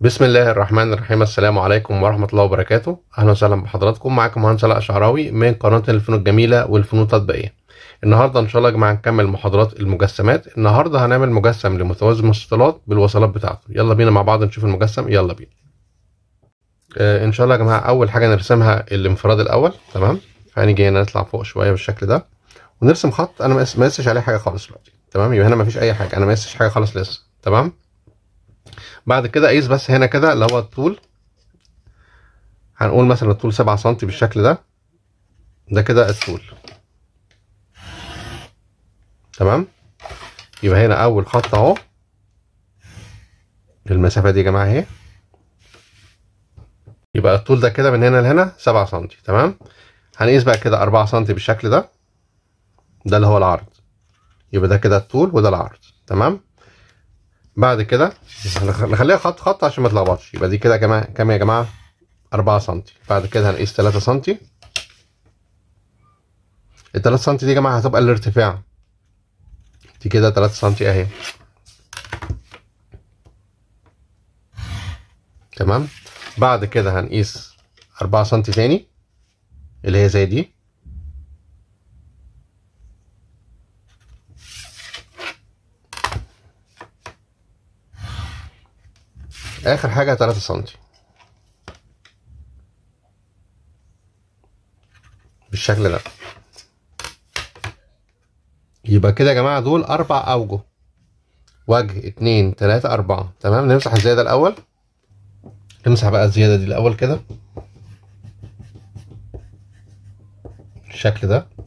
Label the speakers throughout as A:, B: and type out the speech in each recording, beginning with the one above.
A: بسم الله الرحمن الرحيم السلام عليكم ورحمة الله وبركاته أهلا وسهلا بحضراتكم معاكم مهندس علاء شعراوي من قناة الفنون الجميلة والفنون التطبيقية النهاردة إن شاء الله يا جماعة نكمل محاضرات المجسمات النهاردة هنعمل مجسم لمتوازي المستطيلات بالوصلات بتاعته يلا بينا مع بعض نشوف المجسم يلا بينا آه إن شاء الله يا جماعة أول حاجة نرسمها الانفراد الأول تمام فهنيجي هنا نطلع فوق شوية بالشكل ده ونرسم خط أنا ما قستش عليه حاجة خالص دلوقتي تمام يبقى هنا مفيش أي حاجة أنا ما قستش حاجة خالص لسه تمام بعد كده اقيس بس هنا كده اللي هو الطول هنقول مثلا الطول سبعة سنتي بالشكل ده ده كده الطول تمام يبقى هنا اول خط اهو المسافة دي يا جماعة اهي يبقى الطول ده كده من هنا لهنا سبعة سنتي تمام هنقيس بقى كده أربعة سنتي بالشكل ده ده اللي هو العرض يبقى ده كده الطول وده العرض تمام بعد كده نخليها خط خط عشان ما تلخبطش يبقى دي كده كمان كام يا جماعه 4 سم بعد كده هنقيس 3 سم ال 3 سم دي يا جماعه هتبقى الارتفاع دي كده 3 سم اهي تمام بعد كده هنقيس 4 سم تاني اللي هي زي دي اخر حاجه 3 سنتي بالشكل ده يبقى كده يا جماعه دول اربع اوجه وجه اتنين تلاتة اربعة تمام نمسح الزيادة الاول نمسح بقى الزيادة دي الاول كده بالشكل ده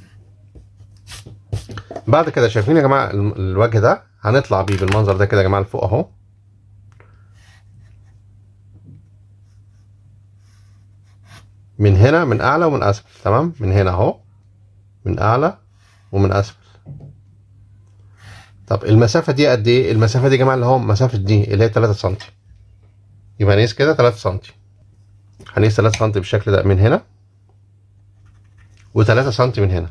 A: بعد كده شايفين يا جماعة الوجه ده هنطلع بيه بالمنظر ده كده يا جماعة لفوق اهو من هنا من اعلى ومن اسفل تمام من هنا اهو من اعلى ومن اسفل طب المسافه دي قد ايه المسافه دي يا جماعه اللي هو مسافه دي اللي هي 3 سم يبقى هنقيس كده 3 سم هنقيس 3 سم بالشكل ده من هنا و3 سم من هنا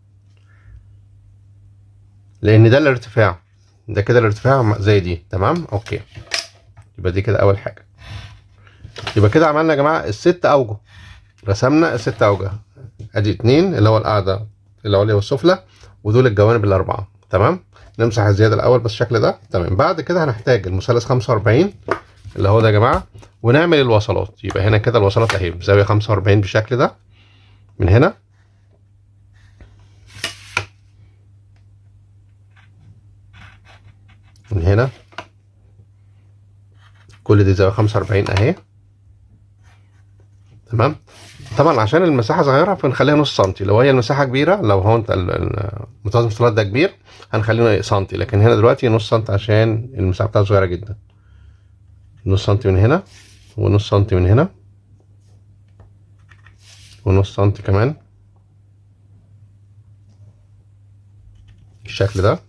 A: لان ده الارتفاع ده كده الارتفاع زي دي تمام اوكي يبقى دي كده اول حاجه يبقى كده عملنا يا جماعه الست اوجه رسمنا الست اوجه ادي اتنين اللي هو القاعده العليا والسفلى ودول الجوانب الاربعه تمام نمسح الزياده الاول بالشكل ده تمام بعد كده هنحتاج المثلث 45 اللي هو ده يا جماعه ونعمل الوصلات يبقى هنا كده الوصلات اهي بزاويه 45 بالشكل ده من هنا من هنا كل دي زاويه 45 اهي تمام طبعا عشان المساحه صغيره فنخليها نص سنتي لو هي المساحه كبيره لو هو انت المتوازي المستطيلات ده كبير هنخليه سنتي لكن هنا دلوقتي نص سنتي عشان المساحه بتاعته صغيره جدا نص سنتي من هنا ونص سنتي من هنا ونص سنتي كمان بالشكل ده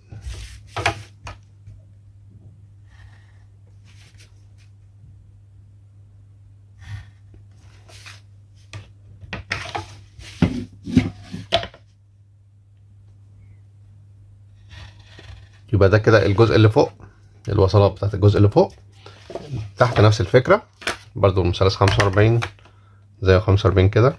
A: يبقى ده كده الجزء اللي فوق الوصلات بتاعت الجزء اللي فوق تحت نفس الفكرة برضو المثلث خمسة وأربعين زي خمسة وأربعين كده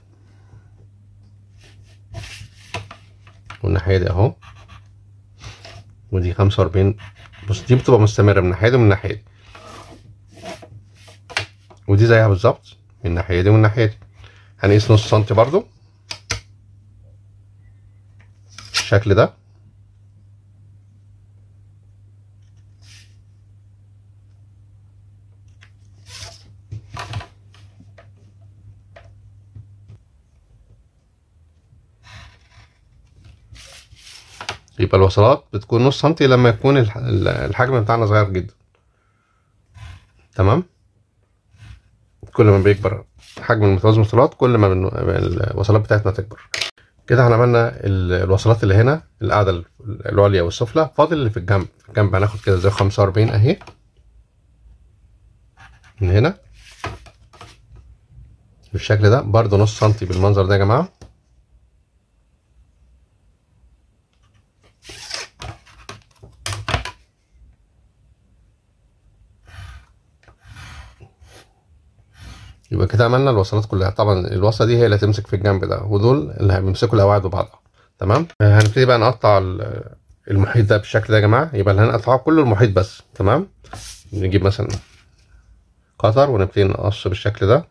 A: والناحية دي أهو ودي خمسة وأربعين بص دي بتبقى مستمرة من الناحية دي ومن الناحية دي ودي زيها بالظبط من الناحية دي ومن الناحية دي هنقيس نص سنتي برضو بالشكل ده يبقى الوصلات بتكون نص سنتي لما يكون الحجم بتاعنا صغير جدا تمام كل ما بيكبر حجم المتوازي المستطيلات كل ما الوصلات بتاعتنا تكبر كده احنا عملنا الوصلات اللي هنا القاعدة العليا والسفلى فاضل اللي في الجنب في الجنب هناخد كده زي خمسة وأربعين اهي من هنا بالشكل ده برضو نص سنتي بالمنظر ده يا جماعه يبقى كده عملنا الوصلات كلها طبعا الوصله دي هي اللي هتمسك في الجنب ده ودول اللي هيمسكوا القواعد ببعضها تمام آه، هنبتدي بقى نقطع ال- المحيط ده بالشكل ده يا جماعه يبقى اللي هنقطعه كله المحيط بس تمام نجيب مثلا قطر ونبتدي نقص بالشكل ده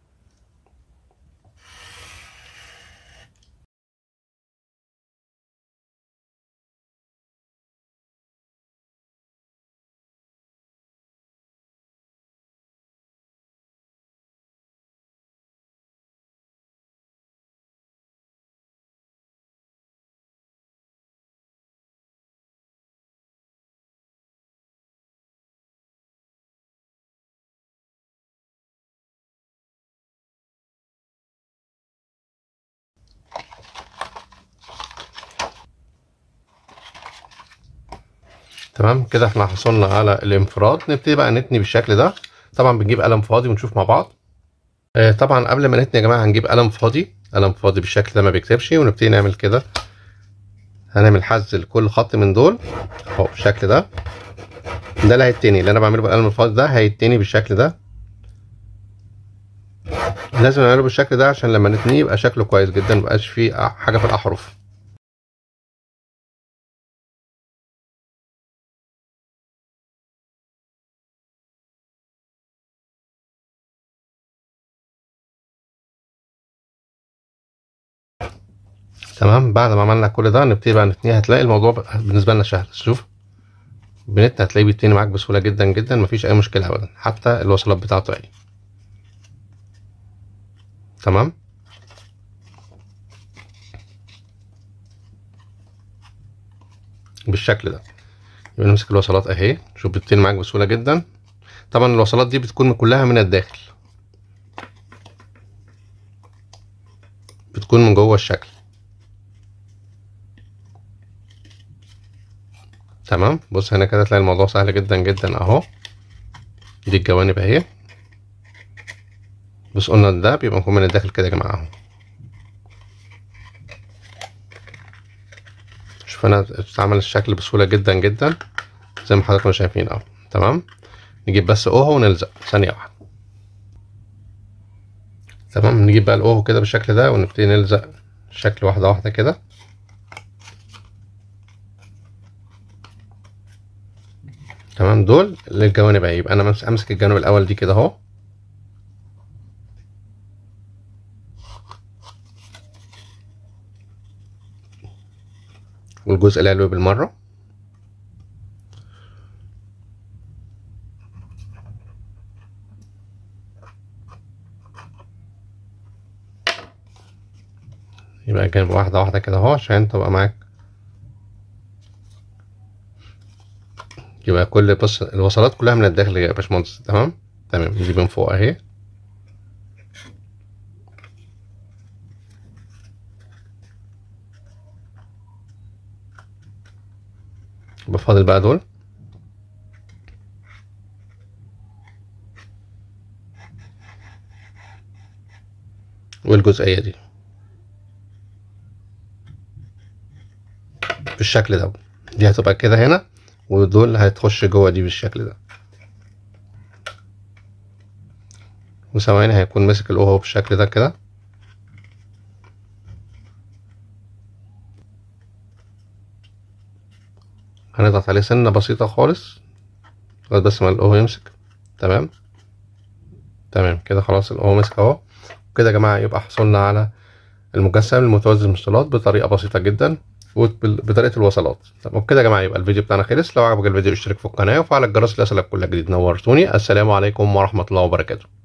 A: تمام كده احنا حصلنا على الانفراد نبتدي بقى نتني بالشكل ده طبعا بنجيب قلم فاضي ونشوف مع بعض آه طبعا قبل ما نتني يا جماعه هنجيب قلم فاضي قلم فاضي بالشكل ده ما بيكتبش ونبتدي نعمل كده هنعمل حز لكل خط من دول اهو بالشكل ده ده اللي هيتني اللي انا بعمله بالقلم الفاضي ده هيتني بالشكل ده لازم نعمله بالشكل ده عشان لما نتنيه يبقى شكله كويس جدا ميبقاش فيه حاجه في الاحرف تمام بعد ما عملنا كل ده نبتدي بقى نتنيه هتلاقي الموضوع بقى بالنسبه لنا سهل شوف بنت هتلاقيه بيتني معاك بسهوله جدا جدا مفيش اي مشكله ابدا حتى الوصلات بتاعته اهي تمام بالشكل ده يبقى نمسك الوصلات اهي شوف بتتني معاك بسهوله جدا طبعا الوصلات دي بتكون كلها من الداخل بتكون من جوه الشكل تمام بص هنا كده تلاقي الموضوع سهل جدا جدا اهو دي الجوانب اهي بص قلنا ده بيبقى مكون من الداخل كده يا جماعه اهو شوف انا بتعمل الشكل بسهوله جدا جدا زي ما حضراتكم شايفين اهو تمام نجيب بس اوهو ونلزق ثانيه واحده تمام نجيب بقى الاوهو كده بالشكل ده ونبتدي نلزق شكل واحده واحده كده تمام دول للجوانب اهي يبقى انا امسك الجانب الاول دي كده اهو والجزء العلوي بالمره يبقى جانب واحده واحده كده اهو عشان تبقى معاك يبقى كل بص الوصلات كلها من الداخل يا باشمهندس تمام تمام دي من فوق اهي بفاضل بقى دول والجزئية دي بالشكل ده دي هتبقى كده هنا ودول هتخش جوه دي بالشكل ده وثواني هيكون ماسك الاوهو بالشكل ده كده هنضغط عليه سنة بسيطة خالص لغاية بس ما الاوهو يمسك تمام تمام كده خلاص الاوهو مسك اهو وكده يا جماعة يبقى حصلنا على المجسم المتوازي المستطيلات بطريقة بسيطة جدا بطريقه الوصلات طب وبكده يا جماعه يبقى الفيديو بتاعنا خلص لو عجبك الفيديو اشترك في القناه وفعل الجرس ليصلك كل جديد نورتوني السلام عليكم ورحمه الله وبركاته